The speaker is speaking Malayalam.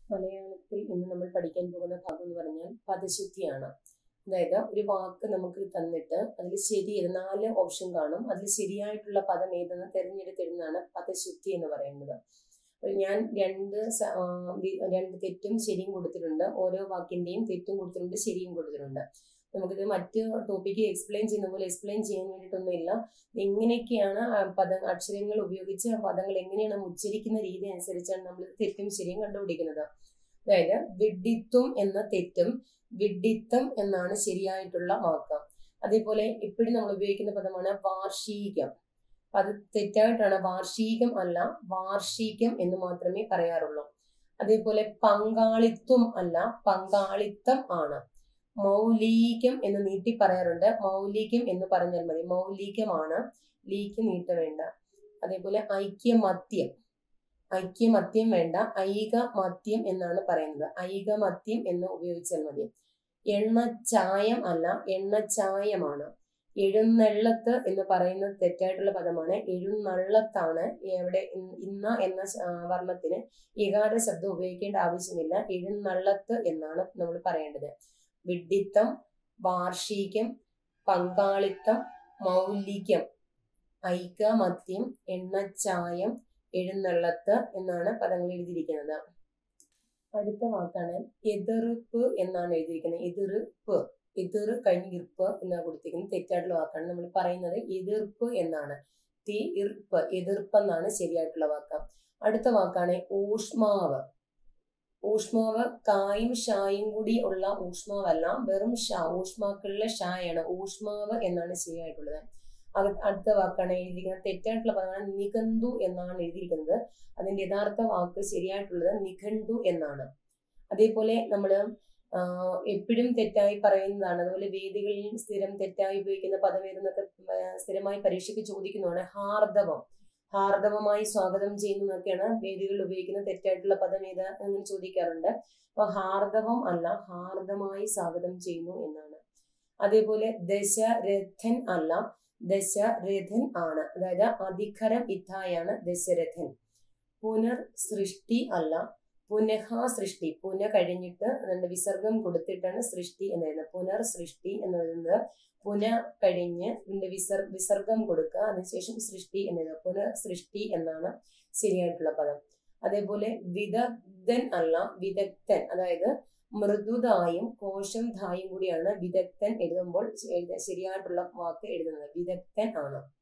മലയാളത്തിൽ ഇന്ന് നമ്മൾ പഠിക്കാൻ പോകുന്ന ഭാഗം എന്ന് പറഞ്ഞാൽ പദശുദ്ധിയാണ് അതായത് ഒരു വാക്ക് നമുക്ക് തന്നിട്ട് അതിൽ ശരി നാല് ഓപ്ഷൻ കാണും അതിൽ ശരിയായിട്ടുള്ള പദം ഏതെന്ന് തിരഞ്ഞെടുത്തിരുന്നതാണ് പദശുദ്ധി എന്ന് പറയുന്നത് അപ്പോൾ ഞാൻ രണ്ട് സ- ആ, വി- രണ്ട് തെറ്റും ശരിയും കൊടുത്തിട്ടുണ്ട് ഓരോ വാക്കിന്റെയും തെറ്റും കൊടുത്തിട്ടുണ്ട് ശരിയും കൊടുത്തിട്ടുണ്ട് നമുക്കിത് മറ്റ് ടോപ്പിക്ക് എക്സ്പ്ലെയിൻ ചെയ്യുന്ന പോലെ എക്സ്പ്ലെയിൻ ചെയ്യാൻ വേണ്ടിയിട്ടൊന്നുമില്ല എങ്ങനെയൊക്കെയാണ് ആ പദ അക്ഷരങ്ങൾ ഉപയോഗിച്ച് ആ പദങ്ങൾ എങ്ങനെയാണ് നമ്മൾ ഉച്ചരിക്കുന്ന രീതി അനുസരിച്ചാണ് നമ്മൾ തെറ്റും ശരിയും കണ്ടുപിടിക്കുന്നത് അതായത് വിഡിത്വം എന്ന തെറ്റും വിഡിത്തം എന്നാണ് ശരിയായിട്ടുള്ള വാക്ക് അതേപോലെ ഇപ്പോഴും നമ്മൾ ഉപയോഗിക്കുന്ന പദമാണ് വാർഷികം അത് തെറ്റായിട്ടാണ് വാർഷികം അല്ല വാർഷികം എന്ന് മാത്രമേ പറയാറുള്ളൂ അതേപോലെ പങ്കാളിത്വം അല്ല പങ്കാളിത്തം ആണ് മൗലികം എന്ന് നീട്ടി പറയാറുണ്ട് മൗലികം എന്ന് പറഞ്ഞാൽ മതി മൗലികമാണ് ലീക്ക് നീട്ട വേണ്ട അതേപോലെ ഐക്യമത്യം ഐക്യമത്യം വേണ്ട ഐകമത്യം എന്നാണ് പറയുന്നത് ഐകമത്യം എന്ന് ഉപയോഗിച്ചാൽ മതി എണ്ണച്ചായം അല്ല എണ്ണച്ചായമാണ് എഴുന്നള്ളത്ത് എന്ന് പറയുന്നത് തെറ്റായിട്ടുള്ള പദമാണ് എഴുന്നള്ളത്താണ് എവിടെ ഇൻ- ഇന്ന എന്ന ശ- ആ, വർണ്ണത്തിന് ഇകാര ശബ്ദം ഉപയോഗിക്കേണ്ട ആവശ്യമില്ല എഴുന്നള്ളത്ത് എന്നാണ് നമ്മൾ പറയേണ്ടത് വിഡ്ഢിത്തം വാർഷികം പങ്കാളിത്തം മൗലികം ഐകമത്യം എണ്ണച്ചായം എഴുന്നള്ളത്ത് എന്നാണ് പദങ്ങൾ എഴുതിയിരിക്കുന്നത് അടുത്ത വാക്കാണ് എതിർപ്പ് എന്നാണ് എഴുതിയിരിക്കുന്നത് എതിർപ്പ് എതിർ കഴിഞ്ഞ് ഇർപ്പ് എന്നാണ് കൊടുത്തിരിക്കുന്നത് തെറ്റായിട്ടുള്ള വാക്കാണ് നമ്മൾ പറയുന്നത് എതിർപ്പ് എന്നാണ് തീ ഇർപ്പ് എതിർപ്പ് എന്നാണ് ശരിയായിട്ടുള്ള വാക്ക് അടുത്ത വാക്കാണ് ഊഷ്മാവ് ഊഷ്മാവ് കായും ഷായും കൂടി ഉള്ള ഊഷ്മാവല്ല വെറും ഷാ ഊഷ്മാക്കളിലെ ഷായാണ് ഊഷ്മാവ് എന്നാണ് ശരിയായിട്ടുള്ളത് അത് അടുത്ത വാക്കാണ് എഴുതിയിരിക്കുന്നത് തെറ്റായിട്ടുള്ള പദമാണ് നിഘണ്ടു എന്നാണ് എഴുതിയിരിക്കുന്നത് അതിന്റെ യഥാർത്ഥ വാക്ക് ശരിയായിട്ടുള്ളത് നിഘണ്ടു എന്നാണ് അതേപോലെ നമ്മൾ എപ്പോഴും തെറ്റായി പറയുന്നതാണ് അതുപോലെ വേദികളിൽ സ്ഥിരം തെറ്റായി ഉപയോഗിക്കുന്ന പദം ഏതെന്നൊക്കെ ആ, സ്ഥിരമായി പരീക്ഷയ്ക്ക് ചോദിക്കുന്നതാണ് ഹാർദവം ഹാർദവമായി സ്വാഗതം ചെയ്യുന്നു എന്നൊക്കെയാണ് വേദികളിൽ ഉപയോഗിക്കുന്ന തെറ്റായിട്ടുള്ള പദം ഏത് എന്ന് ചോദിക്കാറുണ്ട് അപ്പൊ ഹാർദവം അല്ല ഹാർദമായി സ്വാഗതം ചെയ്യുന്നു എന്നാണ് അതേപോലെ ദശരഥൻ അല്ല ദശരഥൻ ആണ് അതായത് അധികരം ഇത്തായാണ് ദശരഥൻ പുനർ സൃഷ്ടി അല്ല പുനഃ സൃഷ്ടി പുന കഴിഞ്ഞിട്ട് അതിന്റെ വിസർഗം കൊടുത്തിട്ടാണ് സൃഷ്ടി എന്ന് എഴുതുന്നത് പുനർ സൃഷ്ടി എന്ന് എഴുതുന്നത് പുന കഴിഞ്ഞ് ഇതിന്റെ വിസർ വിസർഗം കൊടുക്കുക അതിനുശേഷം സൃഷ്ടി എന്ന് എഴുതുക പുനർ സൃഷ്ടി എന്നാണ് ശരിയായിട്ടുള്ള പദം അതേപോലെ വിദഗ്ധൻ അല്ല വിദഗ്ധൻ അതായത് മൃദുതായും കോശം ധായും കൂടിയാണ് വിദഗ്ധൻ എഴുതുമ്പോൾ ശ- എഴുത- ശരിയായിട്ടുള്ള വാക്ക് എഴുതുന്നത് വിദഗ്ധൻ ആണ്